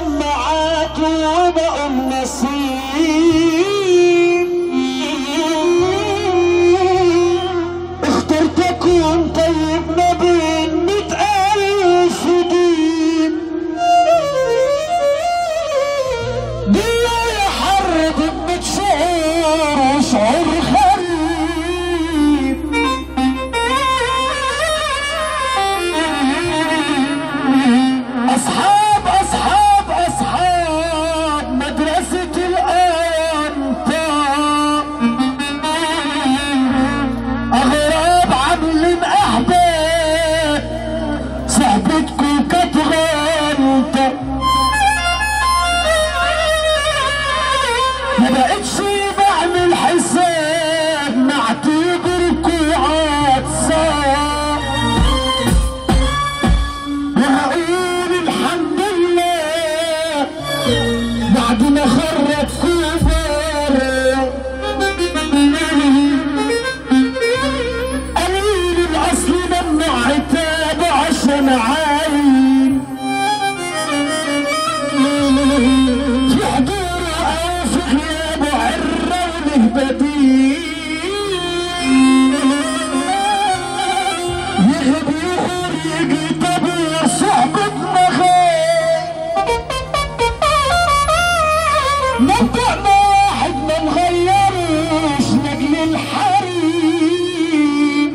الشماعات وبقوا النصيب اخترت اكون طيب ما بين مئة الف دين بالله يحرد بمشعور وشعور غريب أصحاب أصحاب أصحاب مدرسة الأنطاق أغراب عاملين أحباب صحبتكم كانت غلطة ما بقتش بعمل حساب معتبركوا عطسان وهقول الحمد لله بعد ما خرج كبر قليل الاصل ممنوع عتابه عشان عاين في حضوره او في غيابه عره وله بديل يغب يغور يجي طبيعي صحبة مغيب مبدأنا واحد ما نغيروش لاجل الحريم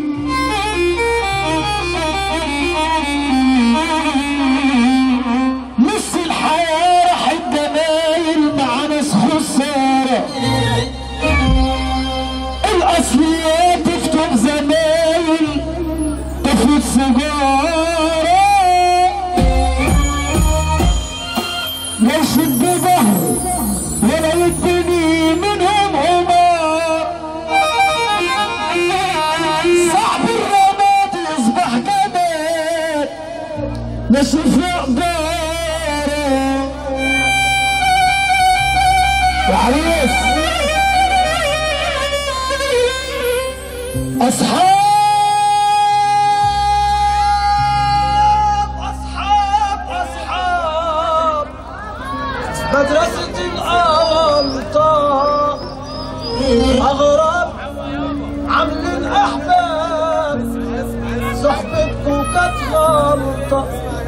نص الحياة راح الجمايل مع ناس خسارة الأصليات تكتب زمايل تفوت سيجارة يرشد بظهر ولا يدني منهم عمر صعب الرماد يصبح جمال نشوف اقداره يا عريس أصحاب أصحاب أصحاب مدرسة الأنطاق أغراب عاملين أحباب صحبتكم كانت غلطة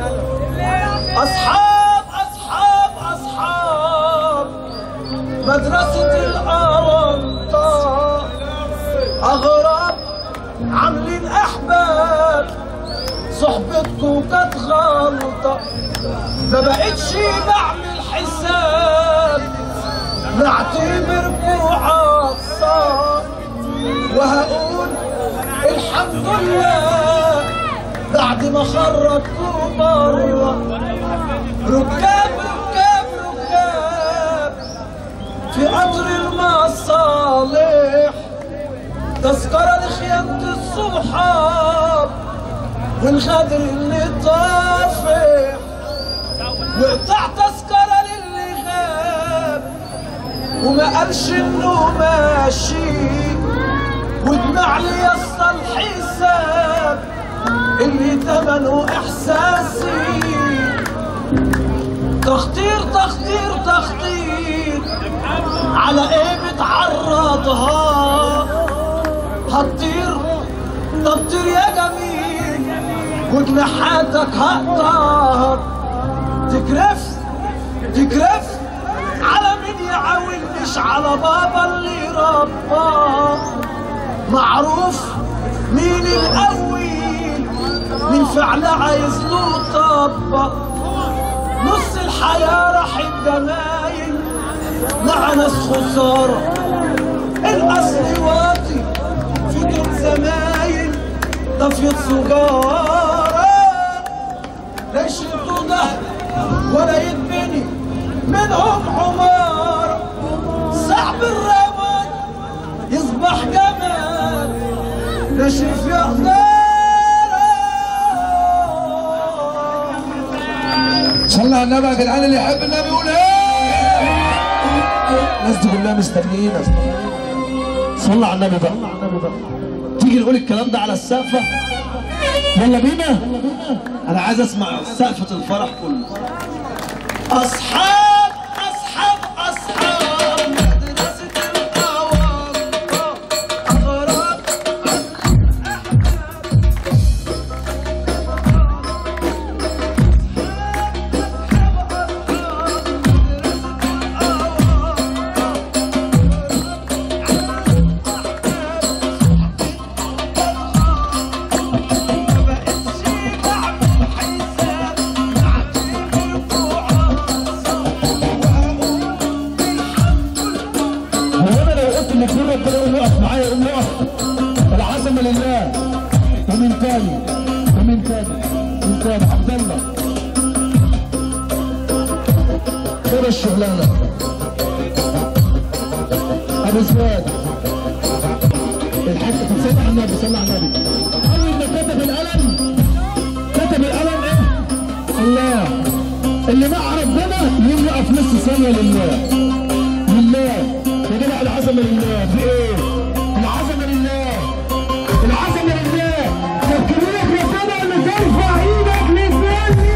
أصحاب أصحاب أصحاب مدرسة الأنطاق أغراب عاملين أحباب صحبتكم كانت غلطة ما بقتش بعمل حساب نعتبركوا عطسان وهقول الحمد لله بعد ما خرجتوا بره ركاب ركاب ركاب في قطر المصالح تذكرة لخيانة الصحاب والغدر اللي طافح وقطع تذكرة للي غاب وما قالش انه ماشي ودمع لي يسطا الحساب اللي تمنه احساسي تخطير تخطير تخطير على ايه بتعرضها هتطير تطير يا جميل وجناحاتك هقطعها تكرف تكرف على مين يعاون مش على بابا اللي رباه معروف مين الأول من فعل عايز له طبق نص الحياة راح الجمايل مع ناس خسارة الأصل واطي في دون زمايل طفيت سجارة لا يشدوا ده ولا يتبني منهم عمارة صعب الروان يصبح جمال نشف يا صلى على النبي يا جدعان اللي يحب النبي يقول ايه الناس دي كلها مستنيين صلى على النبي بقى تيجي نقول الكلام ده على السقفة يلا بينا انا عايز اسمع سقفة الفرح كله أصحاب أصحاب أصحاب مدرسة الأوام أغراب هو انا لو قلت ان في ربنا يقول اقف معايا يقول لي اقف العظمه لله ومن تاني ومن تاني ومن تاني عبد الله خير الشغلانه ابو زواد الحاج طب صلى على النبي صلى على النبي اول ما كتب القلم كتب القلم ايه؟ الله اللي مع ربنا يوم يقف نص ثانيه لله لله يا جماعه العظمه لله في ايه؟ العظمه لله العظمه لله تفكرونك ربنا اللي ترفع ايدك للنبي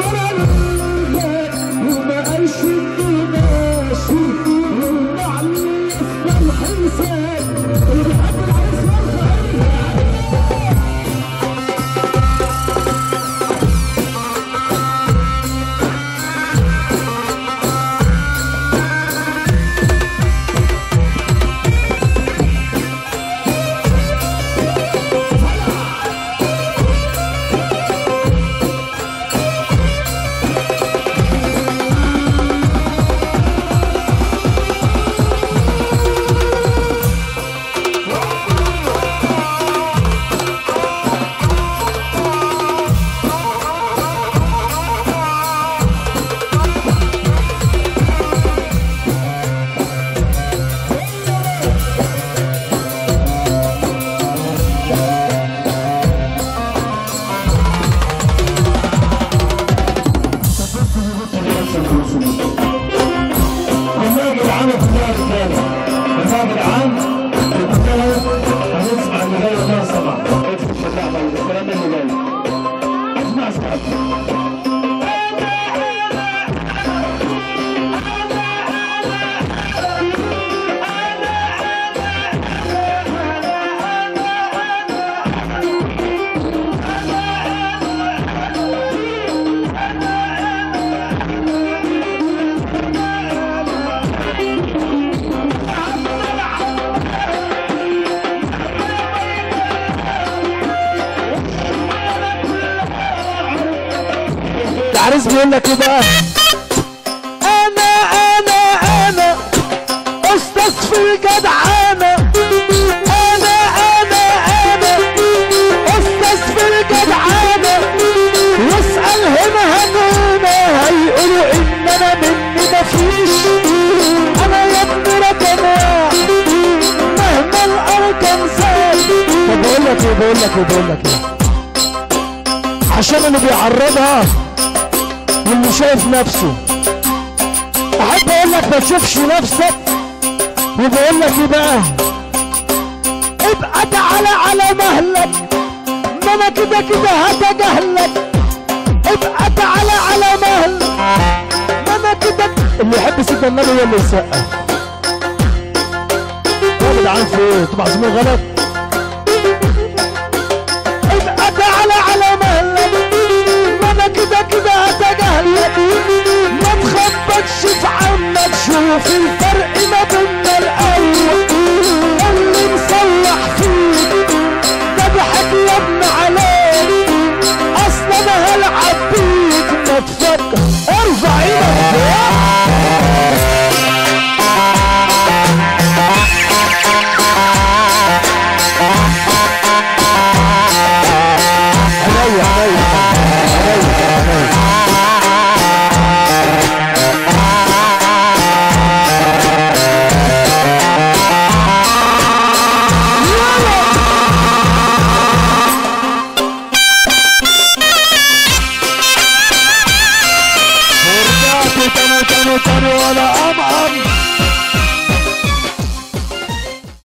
وما قالش انه ماشي ومعلم العريس بيقول لك ايه بقى انا انا انا استاذ في الجدعانه انا انا انا استاذ في الجدعانه واسال هنا هنونا هيقولوا ان انا مني مفيش انا يا ابني رقم واحد مهما الارقام زاد طب بقول لك ايه بقول لك ايه بقول لك ايه عشان اللي بيعرضها واللي شايف نفسه احب اقول لك ما تشوفش نفسك وبقول لك ايه بقى ابقى تعالى على مهلك ما انا كده كده هتجاهلك ابقى تعالى على مهلك ما انا كده اللي يحب سيدنا النبي هو اللي يسقف يا جدعان في ايه؟ انتوا معزومين غلط؟ ابقى تعالى على مهلك ما انا كده كده هتجاهلك ما تخبطش في عمك شوف الفرق ما بيننا الان